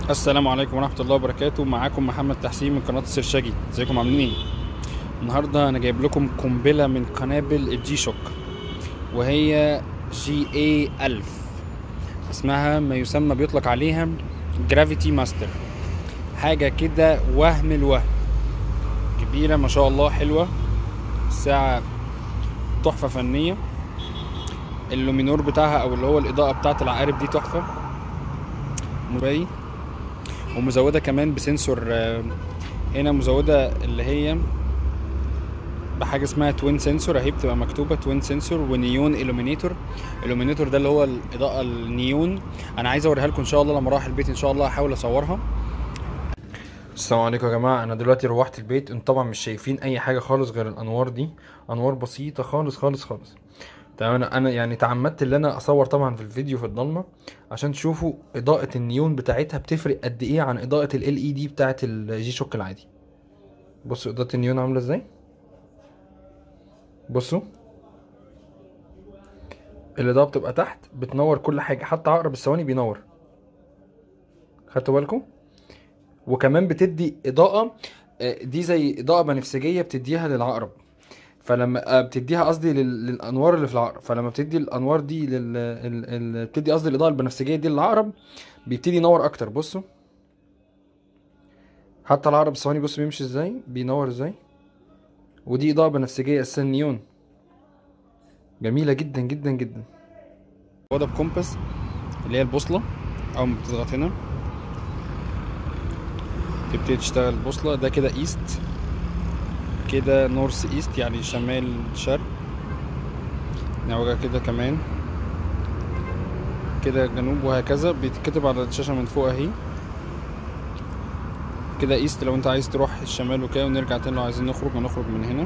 السلام عليكم ورحمة الله وبركاته معاكم محمد تحسين من قناة السرشاجي ازيكم عاملين ايه؟ النهاردة انا جايب لكم قنبلة من قنابل الجي شوك وهي جي اي 1000 اسمها ما يسمى بيطلق عليها جرافيتي ماستر حاجة كده وهم الوهم كبيرة ما شاء الله حلوة الساعة تحفة فنية اللومينور بتاعها او اللي هو الاضاءة بتاعت العقارب دي تحفة مبين ومزودة كمان بسنسور آه، هنا مزودة اللي هي بحاجة اسمها توين سنسور اهي بتبقى مكتوبة توين سنسور ونيون الومينيتور الومينيتور ده اللي هو الإضاءة النيون أنا عايز أوريها لكم إن شاء الله لما أروح البيت إن شاء الله هحاول أصورها السلام عليكم يا جماعة أنا دلوقتي روحت البيت انتوا طبعا مش شايفين أي حاجة خالص غير الأنوار دي أنوار بسيطة خالص خالص خالص تمام انا انا يعني تعمدت ان انا اصور طبعا في الفيديو في الضلمه عشان تشوفوا اضاءه النيون بتاعتها بتفرق قد ايه عن اضاءه ال اي دي بتاعت الجي شوك العادي بصوا اضاءه النيون عامله ازاي بصوا الاضاءه بتبقى تحت بتنور كل حاجه حتى عقرب الثواني بينور خدتوا بالكم وكمان بتدي اضاءه آه، دي زي اضاءه بنفسجيه بتديها للعقرب فلما آه، بتديها قصدي لل- للانوار اللي في العقرب فلما بتدي الانوار دي لل ال... ال... بتدي قصدي الاضاءه البنفسجيه دي للعقرب بيبتدي ينور اكتر بصوا حتى العقرب الثواني بصوا بيمشي ازاي بينور ازاي ودي اضاءه بنفسجيه اساسا نيون جميله جدا جدا جدا وده بكومباس اللي هي البوصله اول ما بتضغط هنا تبتدي تشتغل البوصله ده كده ايست كده نورث ايست يعني شمال شرق نعوجها كده كمان كده جنوب وهكذا بيتكتب على الشاشة من فوق اهي كده ايست لو انت عايز تروح الشمال وكده ونرجع تاني لو عايزين نخرج هنخرج من هنا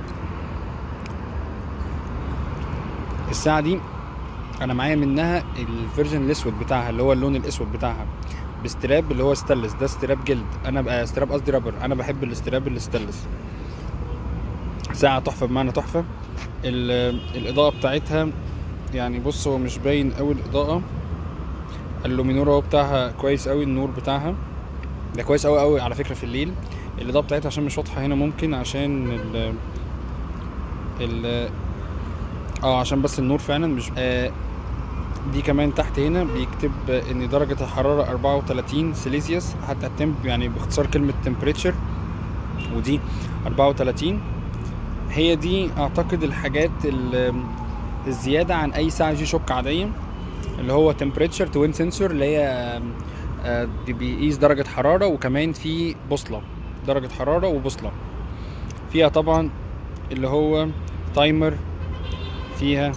الساعة دي انا معايا منها الفيرجن الاسود بتاعها اللي هو اللون الاسود بتاعها باستراب اللي هو ستانلس ده استراب جلد انا بقى استراب قصدي رابر انا بحب الاستراب الستانلس ساعة تحفة بمعنى تحفة ال- الإضاءة بتاعتها يعني بص هو مش باين أوي الإضاءة اللومينور اهو بتاعها كويس أوي النور بتاعها ده كويس أوي أوي على فكرة في الليل الإضاءة بتاعتها عشان مش واضحة هنا ممكن عشان ال ال اه عشان بس النور فعلا مش آه دي كمان تحت هنا بيكتب ان درجة الحرارة 34 سيليزيوس حتى التمب يعني باختصار كلمة temperature ودي 34 هي دي اعتقد الحاجات ال- الزياده عن اي ساعه جي شوك عاديه اللي هو temperature توين سنسور اللي هي آه، دي بيقيس درجه حراره وكمان في بوصله درجه حراره وبوصله فيها طبعا اللي هو تايمر فيها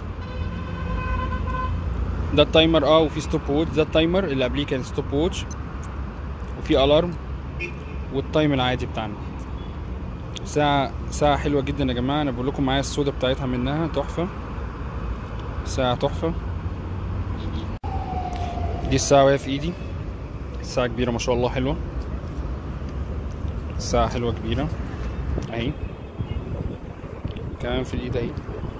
ده التايمر اه وفي ستوب ووتش ده التايمر اللي قبليه كان ستوب ووتش وفي الارم والتايم العادي بتاعنا ساعة ساعة حلوة جدا يا جماعة أنا بقول لكم معايا السودا بتاعتها منها تحفة ساعة تحفة دي الساعة وهي في إيدي الساعة كبيرة ما شاء الله حلوة الساعة حلوة كبيرة أهي كمان في الإيد أهي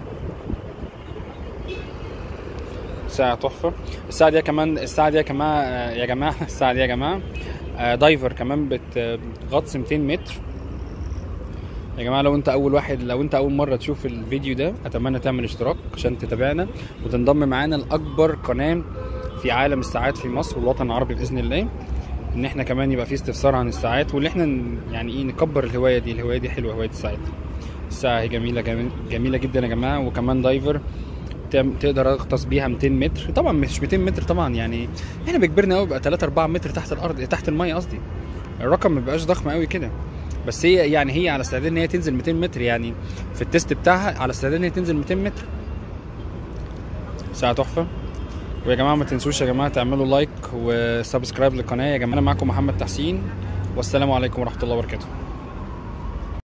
ساعة تحفة الساعة دي كمان الساعة دي يا جماعة يا جماعة الساعة دي يا جماعة آه، دايفر كمان بت- بتغطس 200 متر يا جماعه لو انت اول واحد لو انت اول مره تشوف الفيديو ده اتمنى تعمل اشتراك عشان تتابعنا وتنضم معانا لاكبر قناه في عالم الساعات في مصر والوطن العربي باذن الله ان احنا كمان يبقى في استفسار عن الساعات واللي احنا ن- يعني ايه نكبر الهوايه دي الهوايه دي حلوه هوايه الساعات الساعه هي جميله جميل جميله جدا يا جماعه وكمان دايفر تم- تقدر اغطس بيها 200 متر طبعا مش 200 متر طبعا يعني احنا بكبرنا قوي بقى 3 4 متر تحت الارض تحت الميه قصدي الرقم ما بيبقاش ضخم قوي كده بس هي يعني هي على استعداد ان هي تنزل 200 متر يعني في التيست بتاعها على استعداد ان هي تنزل 200 متر ساعة تحفة ويا جماعة ما تنسوش يا جماعة تعملوا لايك وسبسكرايب للقناة يا جماعة أنا معكم محمد تحسين والسلام عليكم ورحمة الله وبركاته